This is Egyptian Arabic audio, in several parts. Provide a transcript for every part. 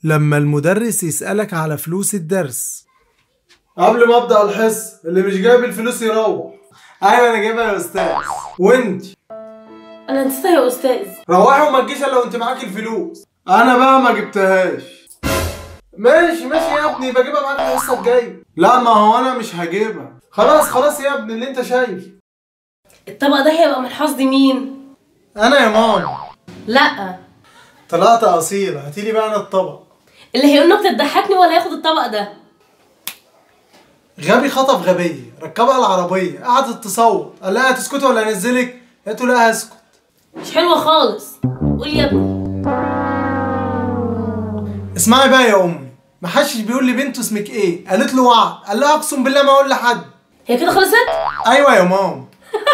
لما المدرس يسألك على فلوس الدرس قبل ما ابدا الحصه اللي مش جايب الفلوس يروح ايوه انا جايبها يا استاذ وانت انا نسيتها يا استاذ روحي وما تجيش الا وانت معاكي الفلوس انا بقى ما جبتهاش ماشي ماشي يا ابني بجيبها معاك الحصه الجايه لا ما هو انا مش هجيبها خلاص خلاص يا ابني اللي انت شايف الطبق ده هيبقى من حظ مين انا يا ماما لا طلعت اصيل هاتيلي بقى انا الطبق اللي هيقول نكته تضحكني ولا هياخد الطبق ده غبي خطف غبية ركبها العربية قعدت تصوت قال لها هتسكتي ولا انزلك؟ قالت له لا هسكت مش حلوه خالص قول يا ابني اسمعي بقى يا امي ما حدش بيقول لي بنته اسمك ايه قالت له وعد قال لها اقسم بالله ما اقول لحد هي كده خلصت ايوه يا ماما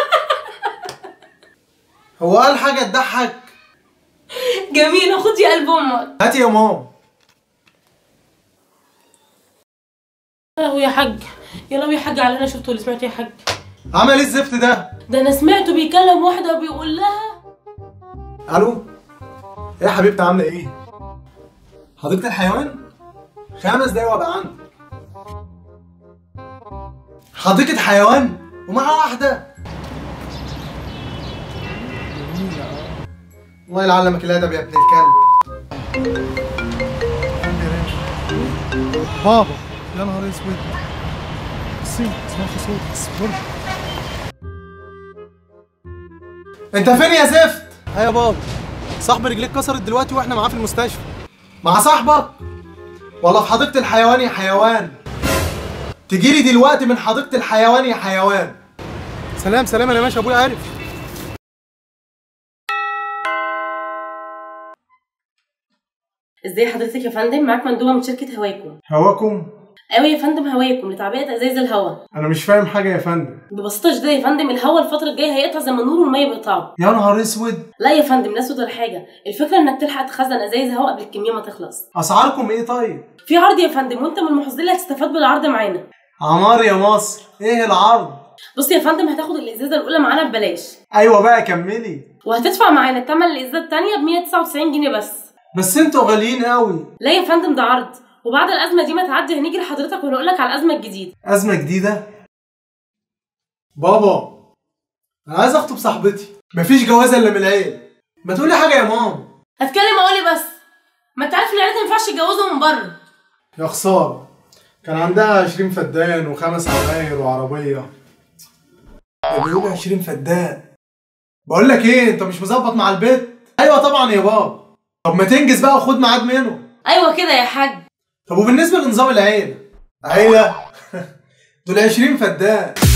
هو قال حاجه تضحك جميله خدي قلب امك هاتي يا ماما يا لهوي يا حاج يا لهوي يا حاج على اللي انا شفته اللي سمعته يا حاج عمل ايه الزفت ده ده انا سمعته بيكلم واحده وبيقول لها الو ايه يا حبيبتي عامله ايه حديقه الحيوان خمس دقايق وابقى عندك حديقه حيوان ومعها واحده الله يلعلمك الادب يا ابن الكلب بابا يا نهار اسود سيب اسمع صوت اصبر انت فين يا زفت ايه يا بابا صاحب رجليك كسرت دلوقتي واحنا معاه في المستشفى مع صاحبك ولا في حديقه الحيوان يا حيوان تجيلي دلوقتي من حديقه الحيوان يا حيوان سلام سلام انا ماشي ابويا عارف ازاي حضرتك يا فندم معاك مندوبه من شركه هواكم هواكم ايوه يا فندم هواكم لتعبئه ازاز الهواء انا مش فاهم حاجه يا فندم ببساطه شديده يا فندم الهواء الفتره الجايه هيقطع زي ما النور والميه بيقطعوا يا نهار اسود لا يا فندم لا اسود ولا حاجه الفكره انك تلحق تخزن ازايز هواء قبل الكميه ما تخلص اسعاركم ايه طيب في عرض يا فندم وانت من المحظوظين اللي هتستفاد بالعرض معانا عمار يا مصر ايه العرض بص يا فندم هتاخد الازازه الاولى معانا ببلاش ايوه بقى كملي وهتدفع معانا تمن الازازه الثانيه ب 199 جنيه بس بس انتوا غاليين قوي لا يا فندم ده عرض وبعد الازمه دي ما تعدي هنيجي لحضرتك ونقول لك على الازمه الجديده ازمه جديده بابا انا عايز اخطب صاحبتي مفيش جوازه الا من العيل ما تقولي حاجه يا ماما هتكلم اقولي بس ما انت عارف العيال ما ينفعش يتجوزوا من بره يا خساره كان عندها 20 فدان وخمس عماير وعربيه ده بيقول 20 فدان بقول لك ايه انت مش مظبط مع البيت ايوه طبعا يا بابا طب ما تنجز بقى وخد ميعاد منه ايوه كده يا حاج طب وبالنسبه لنظام العيله عيله دول 20 فدان